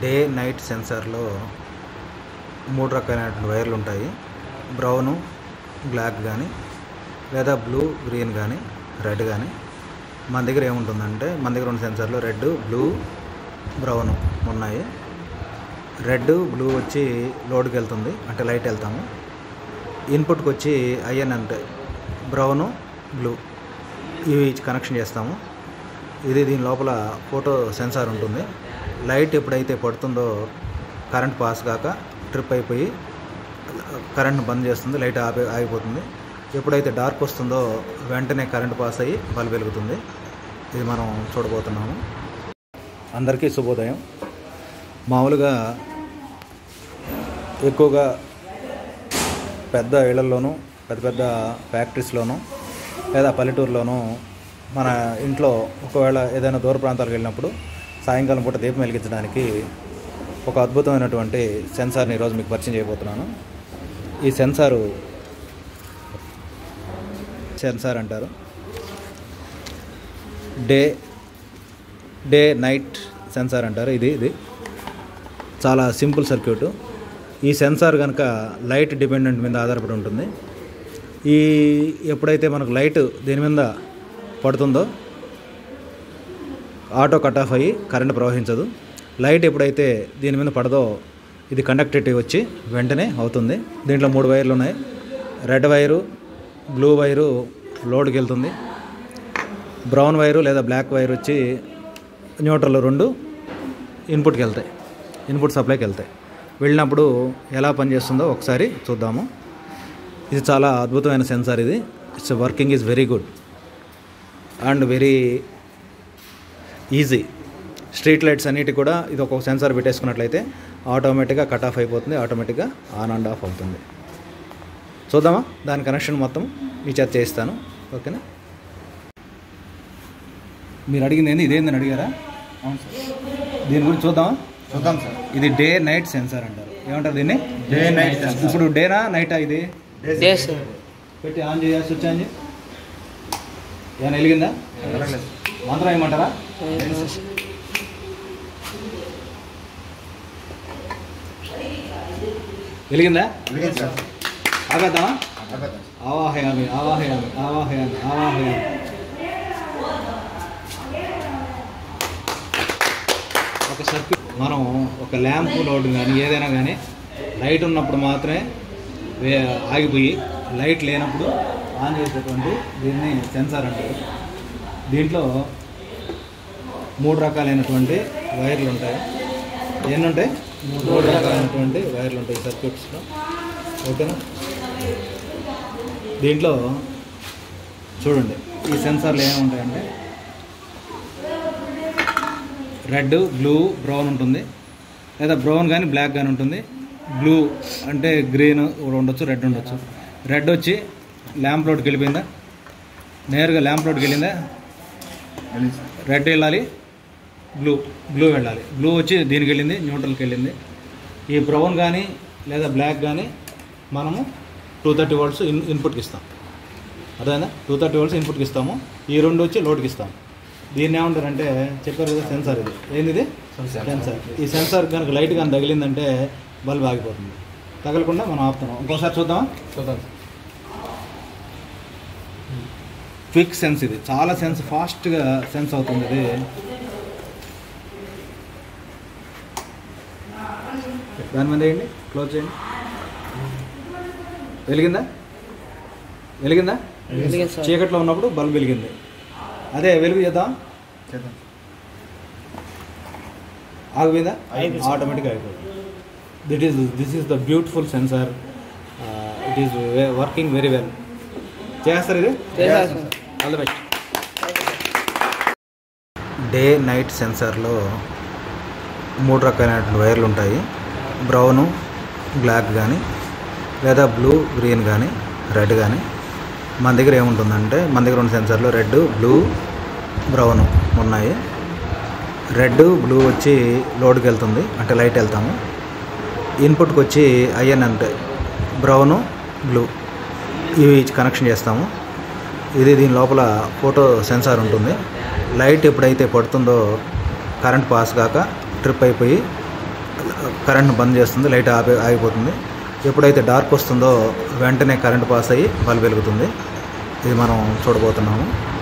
Day night సెన్సార్లో మూడు రకాలైనటువంటి వైర్లు ఉంటాయి బ్రౌను బ్లాక్ కానీ లేదా బ్లూ గ్రీన్ కానీ రెడ్ కానీ మన దగ్గర ఏముంటుందంటే మన దగ్గర ఉన్న సెన్సార్లో రెడ్ బ్లూ బ్రౌన్ ఉన్నాయి రెడ్ బ్లూ వచ్చి లోడ్కి వెళ్తుంది అంటే లైట్ వెళ్తాము ఇన్పుట్కి వచ్చి ఐఎన్ అంటే బ్రౌను బ్లూ ఇవి కనెక్షన్ చేస్తాము ఇది దీని లోపల ఫోటో సెన్సార్ ఉంటుంది లైట్ ఎప్పుడైతే పడుతుందో కరెంట్ పాస్ కాక ట్రిప్ అయిపోయి కరెంట్ బంద్ చేస్తుంది లైట్ ఆపి ఆగిపోతుంది ఎప్పుడైతే డార్క్ వస్తుందో వెంటనే కరెంట్ పాస్ అయ్యి బల్బ్ వెలుగుతుంది ఇది మనం చూడబోతున్నాము అందరికీ శుభోదయం మామూలుగా ఎక్కువగా పెద్ద ఇళ్లలోనూ పెద్ద పెద్ద ఫ్యాక్టరీస్లోనూ లేదా పల్లెటూరులోనూ మన ఇంట్లో ఒకవేళ ఏదైనా దూర ప్రాంతాలకు వెళ్ళినప్పుడు సాయంకాలం పూట దీపం వెలిగించడానికి ఒక అద్భుతమైనటువంటి సెన్సార్ని ఈరోజు మీకు పరిచయం చేయబోతున్నాను ఈ సెన్సారు సెన్సార్ అంటారు డే డే నైట్ సెన్సార్ అంటారు ఇది ఇది చాలా సింపుల్ సర్క్యూట్ ఈ సెన్సార్ కనుక లైట్ డిపెండెంట్ మీద ఆధారపడి ఉంటుంది ఈ ఎప్పుడైతే మనకు లైట్ దీని మీద పడుతుందో ఆటో కట్ ఆఫ్ అయ్యి కరెంట్ ప్రవహించదు లైట్ ఎప్పుడైతే దీని మీద పడదో ఇది కండక్టివిటీ వచ్చి వెంటనే అవుతుంది దీంట్లో మూడు వైర్లు ఉన్నాయి రెడ్ వైరు బ్లూ వైరు లోడ్కి వెళ్తుంది బ్రౌన్ వైరు లేదా బ్లాక్ వైర్ వచ్చి న్యూట్రల్ రెండు ఇన్పుట్కి వెళ్తాయి ఇన్పుట్ సప్లైకి వెళ్తాయి వెళ్ళినప్పుడు ఎలా పనిచేస్తుందో ఒకసారి చూద్దాము ఇది చాలా అద్భుతమైన సెన్సార్ ఇది it's working is very good and very easy street lights అన్నిటి కూడా ఇది ఒక సెన్సార్ పెట్టేసుకున్నట్లయితే ఆటోమేటిక్గా కట్ ఆఫ్ అయిపోతుంది ఆటోమేటిక్గా ఆన్ అండ్ ఆఫ్ అవుతుంది చూద్దామా దాని కనెక్షన్ మొత్తం మీ చేత చేయిస్తాను ఓకేనా మీరు అడిగింది ఏంది ఇదేందని అడిగారా అవును సార్ దీని గురించి చూద్దామా చూద్దాం సార్ ఇది డే నైట్ సెన్సార్ అంటారు ఏమంటారు దీన్ని డే నైట్ సెన్సార్. ఇప్పుడు డేనా నైటా ఇది డే సార్ పెట్టి ఆన్ చేయ స్విచ్ ఆన్ చేయి ఏమైనా వెలిగిందా వెళ్ళలేదు. మంత్రం ఏమంటారా వెలిగిందా వెలిగింది సార్ ఆగద్దామా అబద్ధం. ఆవాహయామి ఆవాహయామి ఆవాహయామి ఆవాహయామి ఒక సర్క్యూట్ మనం ఒక ల్యాంప్ లోడ్ కానీ ఏదైనా కానీ లైట్ ఉన్నప్పుడు మాత్రమే వే ఆగిపోయి లైట్ లేనప్పుడు ఆన్ చేసేటువంటి దీన్ని సెన్సార్ అంటారు దీంట్లో మూడు రకాలైనటువంటి వైర్లు ఉంటాయి ఎన్ని ఉంటాయి మూడు రకాలైనటువంటి వైర్లు ఉంటాయి సర్క్యూట్స్లో ఓకేనా దీంట్లో చూడండి ఈ సెన్సార్లు ఏముంటాయంటే రెడ్ బ్లూ బ్రౌన్ ఉంటుంది లేదా బ్రౌన్ కానీ బ్లాక్ కానీ ఉంటుంది బ్లూ అంటే గ్రీన్ కూడా ఉండొచ్చు రెడ్ ఉండొచ్చు రెడ్ వచ్చి ల్యాంప్ లోడ్కి వెళ్ళిపోయిందా నేరుగా ల్యాంప్ లోడ్కి వెళ్ళిందా వెళ్ళింది సార్. రెడ్ వెళ్ళాలి బ్లూ బ్లూ వెళ్ళాలి బ్లూ వచ్చి దీనికి వెళ్ళింది న్యూట్రల్కి వెళ్ళింది ఈ బ్రౌన్ కానీ లేదా బ్లాక్ కానీ మనము టూ థర్టీ వోల్ట్స్ ఇన్ ఇన్పుట్కి ఇస్తాం అదేనా టూ థర్టీ వోల్ట్స్ ఇన్పుట్కి ఇస్తాము ఈ రెండు వచ్చి లోడ్కి ఇస్తాం దీన్ని ఏమంటారంటే చెప్పారు కదా సెన్సార్ ఇది ఏంది ఇది సెన్సార్ ఈ సెన్సార్ కనుక లైట్ కానీ తగిలిందంటే బల్బ్ ఆగిపోతుంది తగలకుండా మనం ఆపుతున్నాం ఇంకోసారి చూద్దామా చూద్దాం క్విక్ సెన్స్ ఇది చాలా సెన్స్ ఫాస్ట్గా సెన్స్ అవుతుంది ఇది దాని మీద వేయండి క్లోజ్ చేయండి వెలిగిందా వెలిగిందా వెలిగింది సార్. చీకట్లో ఉన్నప్పుడు బల్బ్ వెలిగింది అదే వెలుగు చేద్దాం చేద్దాం ఆగిపోయిందా ఆగిపోయింది. ఆటోమేటిక్గా అయిపోయింది that is this is the beautiful sensor it is working very well చేస్తారు ఇది చేశారు sir. All the best day night సెన్సార్లో మూడు రకాలైనటువంటి వైర్లు ఉంటాయి బ్రౌను బ్లాక్ కానీ లేదా బ్లూ గ్రీన్ కానీ రెడ్ కానీ మన దగ్గర ఏముంటుందంటే మన దగ్గర ఉన్న సెన్సార్లో రెడ్ బ్లూ బ్రౌన్ ఉన్నాయి రెడ్ బ్లూ వచ్చి లోడ్కి వెళ్తుంది అంటే లైట్ వెళ్తాము ఇన్పుట్కి వచ్చి ఐఎన్ అంటే బ్రౌను బ్లూ ఇవి కనెక్షన్ చేస్తాము ఇది దీని లోపల ఫోటో సెన్సార్ ఉంటుంది లైట్ ఎప్పుడైతే పడుతుందో కరెంట్ పాస్ కాక ట్రిప్ అయిపోయి కరెంట్ను బంద్ చేస్తుంది లైట్ ఆపి ఆగిపోతుంది ఎప్పుడైతే డార్క్ వస్తుందో వెంటనే కరెంట్ పాస్ అయ్యి బల్బ్ వెలుగుతుంది ఇది మనం చూడబోతున్నాము